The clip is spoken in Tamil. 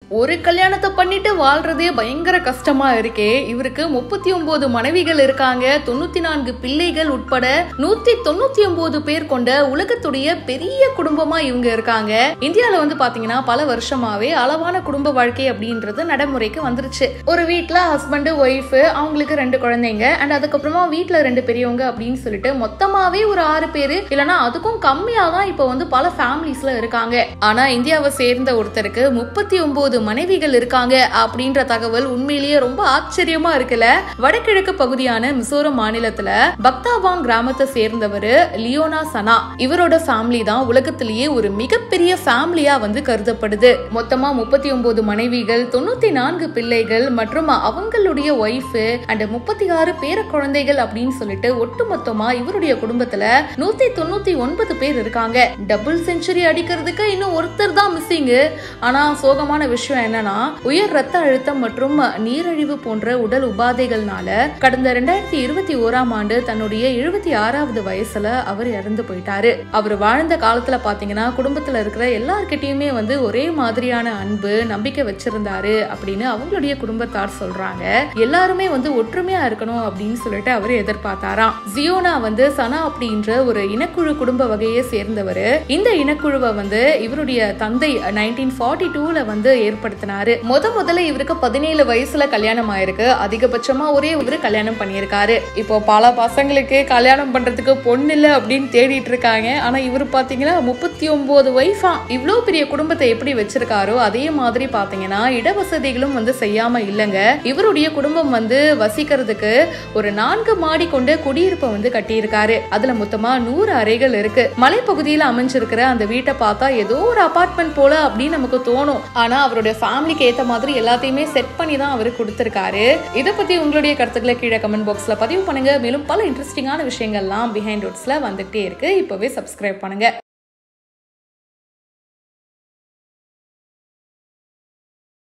ஒரு கல்யாணத்தை பண்ணிட்டு வாழ்றதே பயங்கர கஷ்டமா இருக்கே இவருக்கு முப்பத்தி ஒன்பது மனைவிகள் இருக்காங்க தொண்ணூத்தி நான்கு பிள்ளைகள் உட்பட நூத்தி தொண்ணூத்தி ஒன்பது பேர் கொண்ட உலகத்துடைய பெரிய குடும்பமா இவங்க இருக்காங்க இந்தியால வந்து பாத்தீங்கன்னா பல வருஷமாவே அளவான குடும்ப வாழ்க்கை அப்படின்றது நடைமுறைக்கு வந்துருச்சு ஒரு வீட்ல ஹஸ்பண்ட் ஒய்ஃப் அவங்களுக்கு ரெண்டு குழந்தைங்க அண்ட் அதுக்கப்புறமா வீட்ல ரெண்டு பெரியவங்க அப்படின்னு சொல்லிட்டு மொத்தமாவே ஒரு ஆறு பேரு இல்லனா அதுக்கும் கம்மியா தான் இப்போ வந்து பல ஃபேமிலிஸ்ல இருக்காங்க ஆனா இந்தியாவை சேர்ந்த ஒருத்தருக்கு முப்பத்தி ஒன்பது மனைவிகள் இருக்காங்க அப்படின்ற தகவல் உண்மையிலேயே ரொம்ப ஆச்சரியமா இருக்குல்ல வடகிழக்கு பகுதியான மிசோரம் மாநிலத்துல பக்தாவாங் கிராமத்தை சேர்ந்தவர் லியோனா சனா இவரோட ஃபேமிலி தான் உலகத்திலேயே ஒரு மிகப்பெரிய ஃபேமிலியா வந்து கருதப்படுது மொத்தமா முப்பத்தி ஒன்பது மனைவிகள் தொண்ணூத்தி நான்கு பிள்ளைகள் மற்றும் அவங்களுடைய ஒய்ஃப் அண்ட் முப்பத்தி ஆறு பேர குழந்தைகள் அப்படின்னு சொல்லிட்டு ஒட்டுமொத்தமா இவருடைய குடும்பத்துல நூத்தி தொண்ணூத்தி ஒன்பது பேர் இருக்காங்க டபுள் செஞ்சுரி அடிக்கிறதுக்கு இன்னும் ஒருத்தர் தான் மிஸ்ஸிங் ஆனா சோகமான விஷயம் என்னன்னா உயர் ரத்த அழுத்தம் மற்றும் நீரிழிவு போன்ற உடல் உபாதைகள்னால கடந்த ரெண்டாயிரத்தி இருபத்தி ஓராம் ஆண்டு தன்னுடைய எழுபத்தி ஆறாவது வயசுல அவர் இறந்து போயிட்டாரு அவர் வாழ்ந்த காலத்துல பாத்தீங்கன்னா குடும்பத்துல இருக்கிற எல்லார்கிட்டயுமே வந்து ஒரே மாதிரியான அன்பு நம்பிக்கை வச்சிருந்தாரு அப்படின்னு அவங்களுடைய குடும்பத்தார் சொல்றாங்க எல்லாருமே வந்து ஒற்றுமையா இருக்கணும் அப்படின்னு சொல்லிட்டு அவர் எதிர்பார்த்தாராம் ஜியோனா வந்து சனா அப்படின்ற ஒரு இனக்குழு குடும்ப வகையை சேர்ந்தவர் இந்த இனக்குழுவை வந்து இவருடைய தந்தை நைன்டீன் ஃபார்ட்டி டூல வந்து ஏற்படுத்தினாரு முத முதல்ல இவருக்கு பதினேழு வயசுல கல்யாணம் ஆயிருக்கு அதிகபட்சமா ஒரே இவரு கல்யாணம் பண்ணியிருக்காரு இப்போ பல பசங்களுக்கு கல்யாணம் பண்றதுக்கு பொண்ணு இல்ல அப்படின்னு தேடிட்டு இருக்காங்க ஆனா இவர் பாத்தீங்கன்னா முப்பத்தி ஒன்பது வயசா இவ்வளோ பெரிய குடும்பத்தை எப்படி வச்சிருக்காரோ அதே மாதிரி பாத்தீங்கன்னா இடவசதிகளும் வந்து செய்யாம இல்லைங்க இவருடைய குடும்பம் வந்து வசிக்கிறதுக்கு ஒரு நான்கு மாடி கொண்ட குடியிருப்பை வந்து கட்டியிருக்காரு அதுல மொத்தமா நூறு அறைகள் இருக்கு மலைப்பகுதியில அமைஞ்சிருக்கிற அந்த வீட்டை பார்த்தா ஏதோ ஒரு அபார்ட்மெண்ட் போல அப்படின்னு நமக்கு தோணும் ஆனா அவருடைய ஃபேமிலிக்கு ஏத்த மாதிரி எல்லாத்தையுமே செட் பண்ணி தான் அவர் கொடுத்திருக்காரு இதை பத்தி உங்களுடைய கருத்துக்களை கீழே கமெண்ட் பாக்ஸ்ல பதிவு பண்ணுங்க மேலும் பல இன்ட்ரெஸ்டிங்கான விஷயங்கள்லாம் பிஹைண்ட் ரோட்ஸ்ல வந்துகிட்டே இருக்கு இப்பவே சப்ஸ்கிரைப் பண்ணுங்க